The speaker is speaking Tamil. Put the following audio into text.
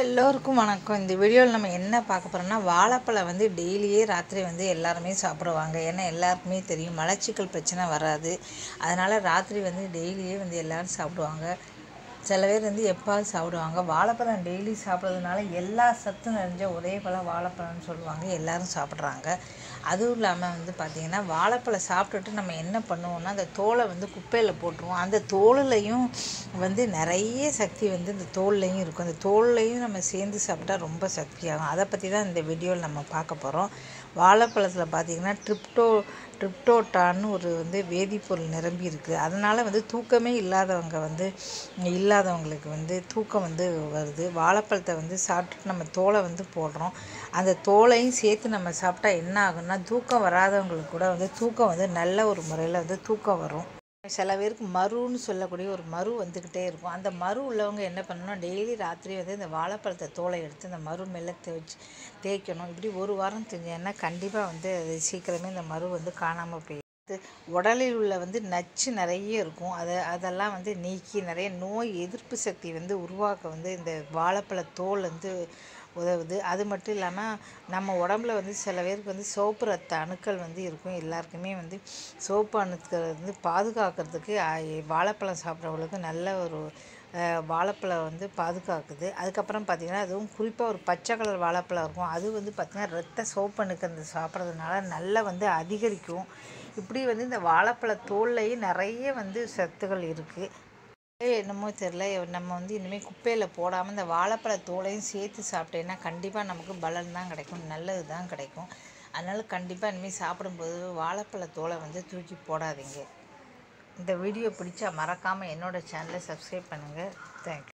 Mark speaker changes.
Speaker 1: எல்லோருக்கும் வணக்கம் இந்த வீடியோவில் நம்ம என்ன பார்க்க போகிறோம்னா வாழைப்பழம் வந்து டெய்லியே ராத்திரி வந்து எல்லாருமே சாப்பிடுவாங்க ஏன்னா எல்லாருக்குமே தெரியும் மலச்சிக்கல் பிரச்சனை வராது அதனால் ராத்திரி வந்து டெய்லியே வந்து எல்லோரும் சாப்பிடுவாங்க சில பேர் வந்து எப்பாவது சாப்பிடுவாங்க வாழைப்பழம் டெய்லி சாப்பிட்றதுனால எல்லா சத்தும் நிறைஞ்ச ஒரே பழம் வாழைப்பழம்னு சொல்லுவாங்க எல்லாரும் சாப்பிட்றாங்க அதுவும் இல்லாமல் வந்து பார்த்திங்கன்னா வாழைப்பழம் சாப்பிட்டுட்டு நம்ம என்ன பண்ணுவோம்னா அந்த தோலை வந்து குப்பையில் போட்டுருவோம் அந்த தோலுலையும் வந்து நிறைய சக்தி வந்து இந்த தோல்லையும் இருக்கும் அந்த தோல்லையும் நம்ம சேர்ந்து சாப்பிட்டா ரொம்ப சக்தியாகும் அதை பற்றி தான் இந்த வீடியோவில் நம்ம பார்க்க போகிறோம் வாழைப்பழத்தில் பார்த்திங்கன்னா ட்ரிப்டோ ட்ரிப்டோட்டான்னு ஒரு வந்து வேதிப்பொருள் நிரம்பி இருக்குது அதனால் வந்து தூக்கமே இல்லாதவங்க வந்து இல்லாதவங்களுக்கு வந்து தூக்கம் வந்து வருது வாழைப்பழத்தை வந்து சாப்பிட்டுட்டு நம்ம தோலை வந்து போடுறோம் அந்த தோலையும் சேர்த்து நம்ம சாப்பிட்டா என்ன ஆகும்னா தூக்கம் வராதவங்களுக்கு கூட வந்து தூக்கம் வந்து நல்ல ஒரு முறையில் வந்து தூக்கம் வரும் சில பேருக்கு மருன்னு சொல்லக்கூடிய ஒரு மரு வந்துக்கிட்டே இருக்கும் அந்த மரு உள்ளவங்க என்ன பண்ணணும் டெய்லி ராத்திரி வந்து இந்த வாழைப்பழத்தை தோலை எடுத்து இந்த மரு மேலே தேய்ச்சி தேய்க்கணும் இப்படி ஒரு வாரம் செஞ்சேன்னா கண்டிப்பாக வந்து அது சீக்கிரமே இந்த மரு வந்து காணாமல் போயிடுது உடலில் உள்ள வந்து நச்சு நிறைய இருக்கும் அதை அதெல்லாம் வந்து நீக்கி நிறைய நோய் எதிர்ப்பு சக்தி வந்து உருவாக்க வந்து இந்த வாழைப்பழ தோல் வந்து உதவுது அது மட்டும் இல்லாமல் நம்ம உடம்புல வந்து சில பேருக்கு வந்து சோப்பு ரத்த அணுக்கள் வந்து இருக்கும் எல்லாருக்குமே வந்து சோப்பு அணுக்கள் வந்து பாதுகாக்கிறதுக்கு வாழைப்பழம் சாப்பிட்றவங்களுக்கு நல்ல ஒரு வாழைப்பழம் வந்து பாதுகாக்குது அதுக்கப்புறம் பார்த்திங்கன்னா அதுவும் குறிப்பாக ஒரு பச்சை கலர் வாழைப்பழம் இருக்கும் அது வந்து பார்த்திங்கன்னா ரத்த சோப்பணுக்கு அந்த சாப்பிட்றதுனால நல்லா வந்து அதிகரிக்கும் இப்படி வந்து இந்த வாழைப்பழ தோல்லையும் நிறைய வந்து சத்துகள் இருக்குது என்னமோ தெரில நம்ம வந்து இனிமேல் குப்பையில் போடாமல் இந்த வாழைப்பழ தோலையும் சேர்த்து சாப்பிட்டேன்னா கண்டிப்பாக நமக்கு பலன் தான் கிடைக்கும் நல்லது தான் கிடைக்கும் அதனால் கண்டிப்பாக இனிமேல் சாப்பிடும்போது வாழைப்பழ தோலை வந்து தூக்கி போடாதீங்க இந்த வீடியோ பிடிச்சா மறக்காமல் என்னோடய சேனலை சப்ஸ்கிரைப் பண்ணுங்கள் தேங்க்யூ